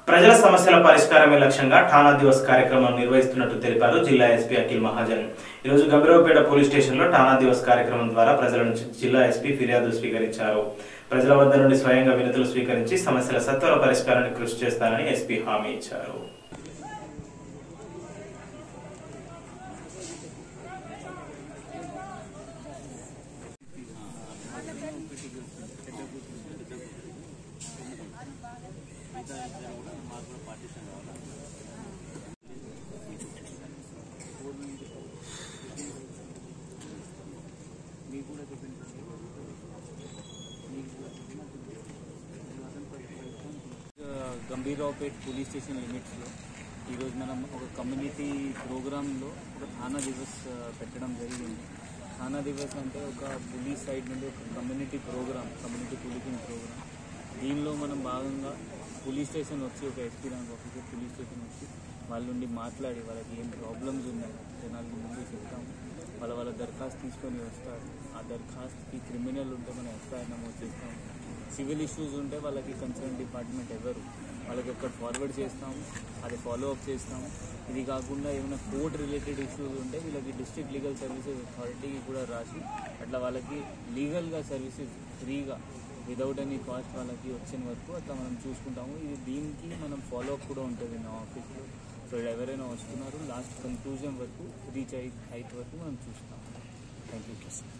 ప్రజల సమస్యల పరిష్కారమే లక్ష్యంగా ఠానా దివస్ కార్యక్రమం నిర్వహిస్తున్నట్టు తెలిపారు జిల్లా ఎస్పీ అఖిల్ మహాజన్ ఈరోజు గంభీరావుపేట పోలీస్ స్టేషన్లో ఠానా దివస్ కార్యక్రమం ద్వారా ప్రజల నుంచి జిల్లా ఎస్పీ ఫిర్యాదులు స్వీకరించారు ప్రజల వద్ద నుండి స్వయంగా వినతులు స్వీకరించి సమస్యల సత్వర పరిష్కారానికి కృషి చేస్తానని ఎస్పీ హామీ ఇచ్చారు గంభీరావుపేట్ పోలీస్ స్టేషన్ లిమిట్స్లో ఈరోజు మనం ఒక కమ్యూనిటీ ప్రోగ్రాంలో ఒక థానా దివస్ ఆ, పెట్టడం జరిగింది థానా దివస్ అంటే ఒక పోలీస్ సైడ్ నుండి ఒక community programme community policing programme దీనిలో మనం భాగంగా పోలీస్ స్టేషన్ వచ్చి ఒక SP rank officer police station వచ్చి వాళ్ళ నుండి మాట్లాడి వాళ్ళకి ఏం ప్రాబ్లమ్స్ ఉన్నాయి జనాలకి ముందు చెప్తాము వాళ్ళ వాళ్ళ దరఖాస్తు తీసుకొని వస్తారు ఆ దరఖాస్తుకి క్రిమినల్ ఉంటే మనం ఎఫ్ఐఆర్ నమోదు చేస్తాము సివిల్ ఇష్యూస్ ఉంటే వాళ్ళకి కన్సర్న్ డిపార్ట్మెంట్ ఎవరు వాళ్ళకి ఒక్కటి ఫార్వర్డ్ చేస్తాము అది ఫాలో అప్ చేస్తాము ఇది కాకుండా ఏమైనా కోర్ట్ రిలేటెడ్ ఇష్యూస్ ఉంటే వీళ్ళకి డిస్ట్రిక్ట్ లీగల్ సర్వీసెస్ అథారిటీకి కూడా రాసి అట్లా వాళ్ళకి లీగల్గా సర్వీసెస్ ఫ్రీగా వితౌట్ ఎనీ కాస్ట్ వాళ్ళకి వచ్చిన వరకు అట్లా మనం చూసుకుంటాము ఇది దీనికి మనం ఫాలో అప్ కూడా ఉంటుంది నా ఆఫీస్లో సో ఎవరైనా వస్తున్నారు లాస్ట్ కన్క్లూజన్ వరకు రీచ్ అయి హైట్ వరకు మనం చూస్తాము థ్యాంక్ యూ